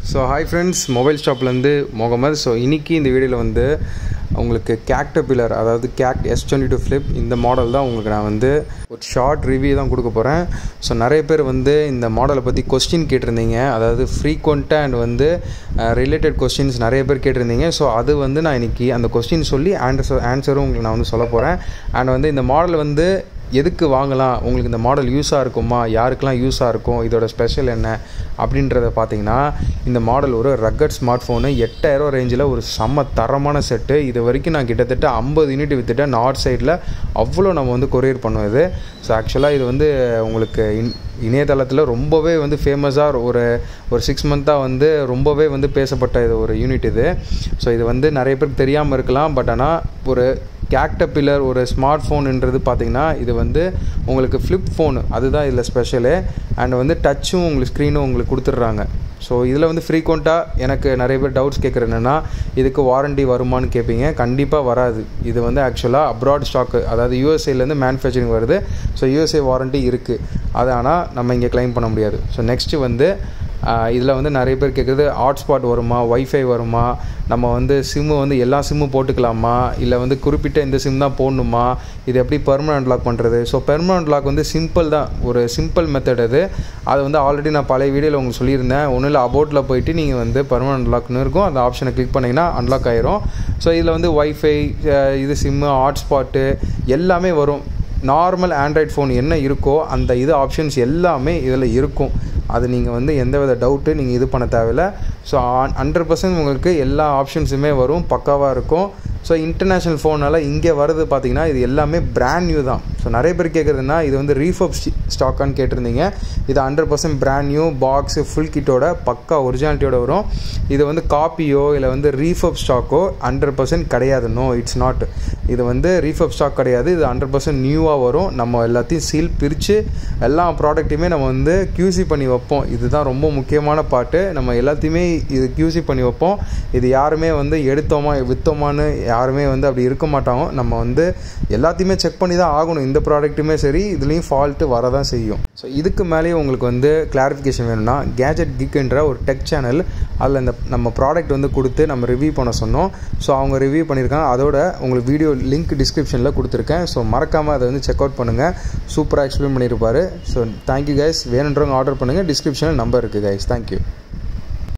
so hi friends mobile ஷாப்லேருந்து Mohammed so இன்றைக்கி இந்த வீடியோவில் வந்து உங்களுக்கு கேக்டபிலர் அதாவது Cat S twenty two flip இந்த மாடல் தான் உங்களுக்கு நான் வந்து ஒரு ஷார்ட் ரிவ்யூ தான் கொடுக்க போகிறேன் ஸோ நிறைய பேர் வந்து இந்த மாடலை பற்றி கொஸ்டின் கேட்டிருந்தீங்க அதாவது ஃப்ரீக்வெண்ட்டாக அண்ட் வந்து ரிலேட்டட் கொஸ்டின்ஸ் நிறைய பேர் கேட்டிருந்தீங்க ஸோ அது வந்து நான் இன்றைக்கி அந்த கொஸ்டின் சொல்லி ஆன்சர் ஆன்சரும் உங்களுக்கு நான் வந்து சொல்ல போகிறேன் அண்ட் வந்து இந்த மாடல் வந்து எதுக்கு வாங்கலாம் உங்களுக்கு இந்த மாடல் யூஸாக இருக்குமா யாருக்கெல்லாம் யூஸாக இருக்கும் இதோட ஸ்பெஷல் என்ன அப்படின்றத பார்த்தீங்கன்னா இந்த மாடல் ஒரு ரக்கட் ஸ்மார்ட் ஃபோனு எட்டாயிரம் ரேஞ்சில் ஒரு செம்ம தரமான செட்டு இது வரைக்கும் நான் கிட்டத்தட்ட ஐம்பது யூனிட் விற்றுட்டேன் நார்த் சைடில் அவ்வளோ நம்ம வந்து கொரியர் பண்ணுவோம் இது ஸோ ஆக்சுவலாக இது வந்து உங்களுக்கு இன் இணையதளத்தில் ரொம்பவே வந்து ஃபேமஸாக ஒரு ஒரு சிக்ஸ் மந்த்தாக வந்து ரொம்பவே வந்து பேசப்பட்ட இது ஒரு யூனிட் இது ஸோ இது வந்து நிறைய பேருக்கு தெரியாமல் இருக்கலாம் பட் ஆனால் ஒரு கேக்டபில்லர் ஒரு ஸ்மார்ட் ஃபோனுன்றது பார்த்திங்கன்னா இது வந்து உங்களுக்கு ஃப்ளிப் ஃபோனு அதுதான் இதில் ஸ்பெஷலு அண்ட் வந்து டச்சும் உங்களுக்கு ஸ்க்ரீனும் உங்களுக்கு கொடுத்துட்றாங்க ஸோ இதில் வந்து ஃப்ரீக்வெண்ட்டாக எனக்கு நிறைய பேர் டவுட்ஸ் கேட்குறது என்னென்னா இதுக்கு வாரண்டி வருமானு கேட்பீங்க கண்டிப்பாக வராது இது வந்து ஆக்சுவலாக அப்ராட் ஸ்டாக்கு அதாவது யூஎஸ்ஏலேருந்து மேனுஃபேக்சரிங் வருது ஸோ யூஎஸ்ஏ வாரண்டி இருக்குது அது ஆனால் நம்ம இங்கே கிளைம் பண்ண முடியாது ஸோ நெக்ஸ்ட்டு வந்து இதில் வந்து நிறைய பேர் கேட்குறது ஹாட்ஸ்பாட் வருமா ஒய்ஃபை வருமா நம்ம வந்து சிம்மு வந்து எல்லா சிம்மும் போட்டுக்கலாமா இல்லை வந்து குறிப்பிட்ட இந்த சிம் தான் போடணுமா இது எப்படி பெர்மனண்ட் லாக் பண்ணுறது ஸோ பெர்மனண்ட் லாக் வந்து சிம்பிள் தான் ஒரு சிம்பிள் மெத்தட் அது அது வந்து ஆல்ரெடி நான் பழைய வீடியோவில் உங்களுக்கு சொல்லியிருந்தேன் ஒன்றும் இல்லை அபோட்டில் போயிட்டு நீங்கள் வந்து பெர்மனண்ட் லாக்னு இருக்கும் அந்த ஆப்ஷனை கிளிக் பண்ணிங்கன்னா அன்லாக் ஆயிரும் ஸோ இதில் வந்து ஒய்ஃபை இது சிம்மு ஹாட்ஸ்பாட்டு எல்லாமே வரும் நார்மல் ஆண்ட்ராய்ட் ஃபோன் என்ன இருக்கோ அந்த இது ஆப்ஷன்ஸ் எல்லாமே இதில் இருக்கும் அது நீங்கள் வந்து எந்த வித டவுட்டு நீங்கள் இது பண்ண தேவையில்ல ஸோ ஹண்ட்ரட் பர்சன்ட் உங்களுக்கு எல்லா ஆப்ஷன்ஸுமே வரும் பக்காவாக இருக்கும் ஸோ இன்டர்நேஷ்னல் ஃபோனால் இங்கே வரது பார்த்தீங்கன்னா இது எல்லாமே பிராண்ட் நியூ தான் ஸோ நிறைய பேர் கேட்குறதுனா இது வந்து ரீஃபப் ஸ்டாக்கான்னு கேட்டிருந்தீங்க இது hundred percent brand new box full கிட்டோட பக்கா ஒரிஜினாலிட்டியோட வரும் இது வந்து காப்பியோ இல்லை வந்து ரீஃபப் ஸ்டாக்கோ ஹண்ட்ரட் பர்சன்ட் கிடையாது நோ இட்ஸ் நாட் இது வந்து ரீஃபப் ஸ்டாக் கிடையாது இது ஹண்ட்ரட் பர்சன்ட் நியூவாக வரும் நம்ம எல்லாத்தையும் சீல் பிரித்து எல்லா ப்ராடக்ட்டையுமே நம்ம வந்து கியூசி பண்ணி வைப்போம் இதுதான் ரொம்ப முக்கியமான பாட்டு நம்ம எல்லாத்தையுமே இது கியூசி பண்ணி வைப்போம் இது யாருமே வந்து எடுத்தோமா விற்றோமான்னு யாருமே வந்து அப்படி இருக்க மாட்டாங்க நம்ம வந்து எல்லாத்தையுமே செக் பண்ணி தான் ஆகணும் இந்த ப்ராடக்ட்டுமே சரி இதுலேயும் ஃபால்ட்டு வரதான் செய்யும் ஸோ இதுக்கு மேலேயே உங்களுக்கு வந்து கிளாரிஃபிகேஷன் வேணும்னா கேஜெட் கிக்ன்ற ஒரு டெக் சேனல் அதில் இந்த நம்ம ப்ராடக்ட் வந்து கொடுத்து நம்ம ரிவ்யூ பண்ண சொன்னோம் ஸோ அவங்க ரிவ்யூ பண்ணியிருக்காங்க அதோட உங்களுக்கு வீடியோ லிங்க் டிஸ்கிரிப்ஷனில் கொடுத்துருக்கேன் ஸோ மறக்காமல் அதை வந்து செக் அவுட் பண்ணுங்கள் சூப்பராக எக்ஸ்பிளைன் பண்ணியிருப்பார் ஸோ தேங்க்யூ கைஸ் வேணுன்றவங்க ஆர்டர் பண்ணுங்கள் டிஸ்கிரிப்ஷனில் நம்பர் இருக்குது கைஸ் தேங்க்யூ